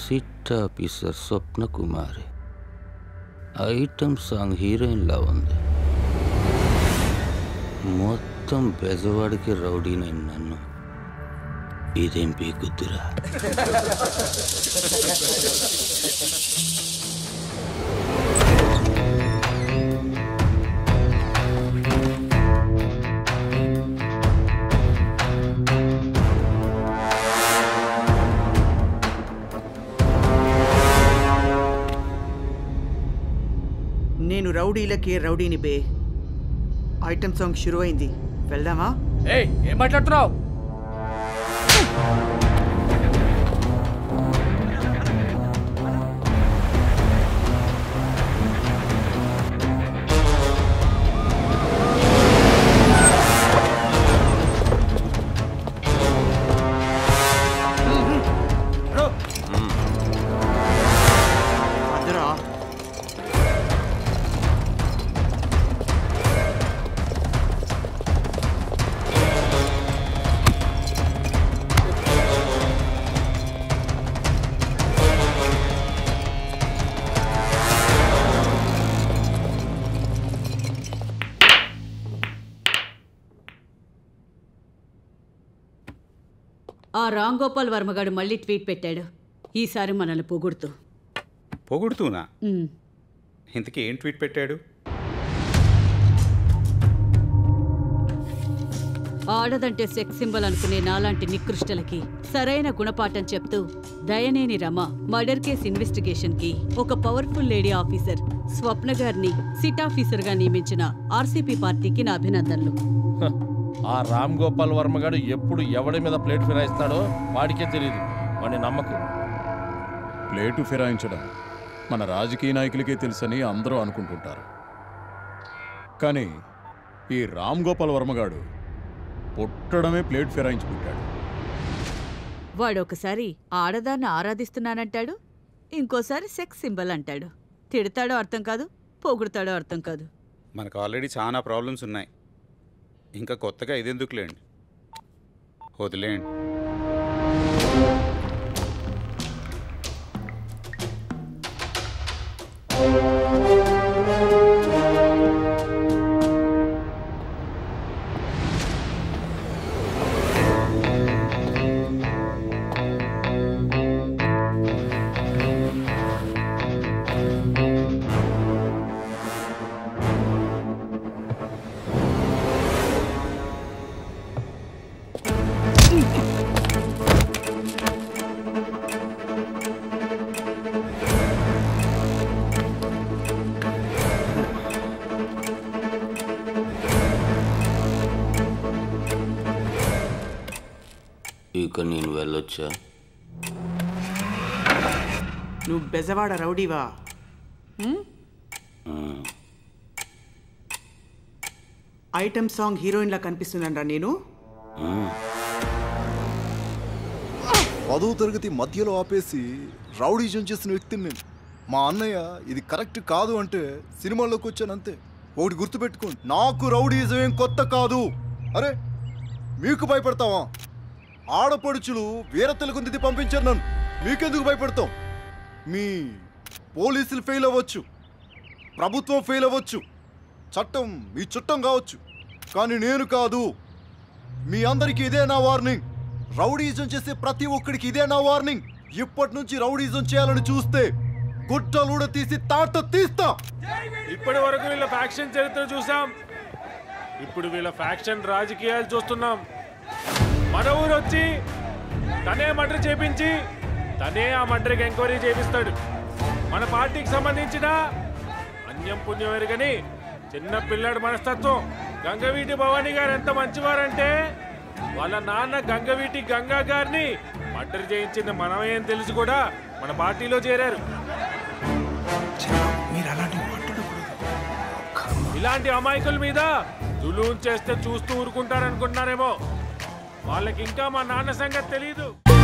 SIT officer Swapna Kumari item song హీరోయిన్లా ఉంది మొత్తం బెజవాడికి రౌడీనైన నన్ను ఇదేం పీకుద్దురా నేను రౌడీలకే రౌడీని బే ఐటమ్ సాంగ్ షురు అయింది వెళ్దామా ఏయ్ ఏం మాట్లాడుతున్నావు అదరా ఆ రామ్ గోపాల్ వర్మగాడు మళ్ళీ ట్వీట్ పెట్టాడు ఈసారి మనల్ని పొగుడుతూ పొగుడుతూనా ఉమ్. ఇంతకీ ఏం ట్వీట్ పెట్టాడు ఆడదంటే సెక్స్ సింబల్ అనుకునే నాలాంటి నికృష్టలకి సరైన గుణపాఠం చెప్తూ Dayaneni Rama murder case investigation కి ఒక పవర్ఫుల్ లేడీ ఆఫీసర్ స్వప్న గారిని సిట్ ఆఫీసర్ గా నియమించిన ఆర్సీపీ పార్టీకి నా అభినందనలు హ, ఆ రామ్ గోపాల్ వర్మ గారు ఎప్పుడు ఎవడి మీద ప్లేట్ ఫిరాయిస్తాడో వాడికే తెలియదు వాడిని నమ్మకు ప్లేటు ఫిరాయించడం మన రాజకీయ నాయకులకే తెలుసని అందరూ అనుకుంటుంటారు కానీ ఈ రామ్ గోపాల్ వర్మగాడు పుట్టడమే ప్లేట్ ఫిరాయించి పుట్టాడు వాడు ఒకసారి ఆడదాన్ని ఆరాధిస్తున్నానంటాడు ఇంకోసారి సెక్స్ సింబల్ అంటాడు తిడతాడో అర్థం కాదు పొగుడతాడో అర్థం కాదు మనకు ఆల్రెడీ చాలా ప్రాబ్లమ్స్ ఉన్నాయి ఇంకా కొత్తగా ఇదెందుకులేండి వదిలేయండి ఇక నేను వెళ్ళొచ్చా నువ్వు బెజవాడ రౌడీవా ఐటమ్ సాంగ్ హీరోయిన్లా కనిపిస్తున్నానరా నేను పదో తరగతి మధ్యలో ఆపేసి రౌడీజం చేసిన వ్యక్తిని నేను మా అన్నయ్య ఇది కరెక్ట్ కాదు అంటే సినిమాల్లోకి వచ్చాను అంతే ఒకటి గుర్తుపెట్టుకోండి నాకు రౌడీజం ఏం కొత్త కాదు అరే మీకు భయపడతావా ఆడపడుచులు వీర తెలుగుంది పంపించారు నన్ను మీకెందుకు భయపడతాం మీ పోలీసులు ఫెయిల్ అవ్వచ్చు ప్రభుత్వం ఫెయిల్ అవ్వచ్చు చట్టం మీ చుట్టం కావచ్చు కానీ నేను కాదు మీ అందరికీ ఇదే నా వార్నింగ్ రౌడీజం చేసే ప్రతి ఒక్కడికి ఇదే నా వార్నింగ్ ఇప్పటి నుంచి రౌడీజం చేయాలని చూస్తే గుట్టలూడ తీసి తాట తీస్తా ఇప్పటి వరకు వీళ్ళ ఫ్యాక్షన్ చరిత్ర చూసాం ఇప్పుడు వీళ్ళ ఫ్యాక్షన్ రాజకీయాలు చూస్తున్నాం మన ఊరు వచ్చి తనే మర్డర్ చేపించి తనే ఆ మర్డర్కి ఎంక్వైరీ చేపిస్తాడు మన పార్టీకి సంబంధించిన అన్యం పుణ్యం ఎరుగని చిన్న పిల్లాడి మనస్తత్వం గంగవీటి భవానీ గారు ఎంత మంచివారంటే వాళ్ళ నాన్న గంగవీటి గంగా గారిని మర్డర్ చేయించింది మనమే అని తెలిసి కూడా మన పార్టీలో చేరారు మీరు అలాంటి మాట్లాడకూడదు ఇలాంటి అమాయకుల మీద జులూన్ చేస్తే చూస్తూ ఊరుకుంటారనుకుంటున్నారేమో వాళ్ళకి ఇంకా మా నాన్న సంగతి తెలియదు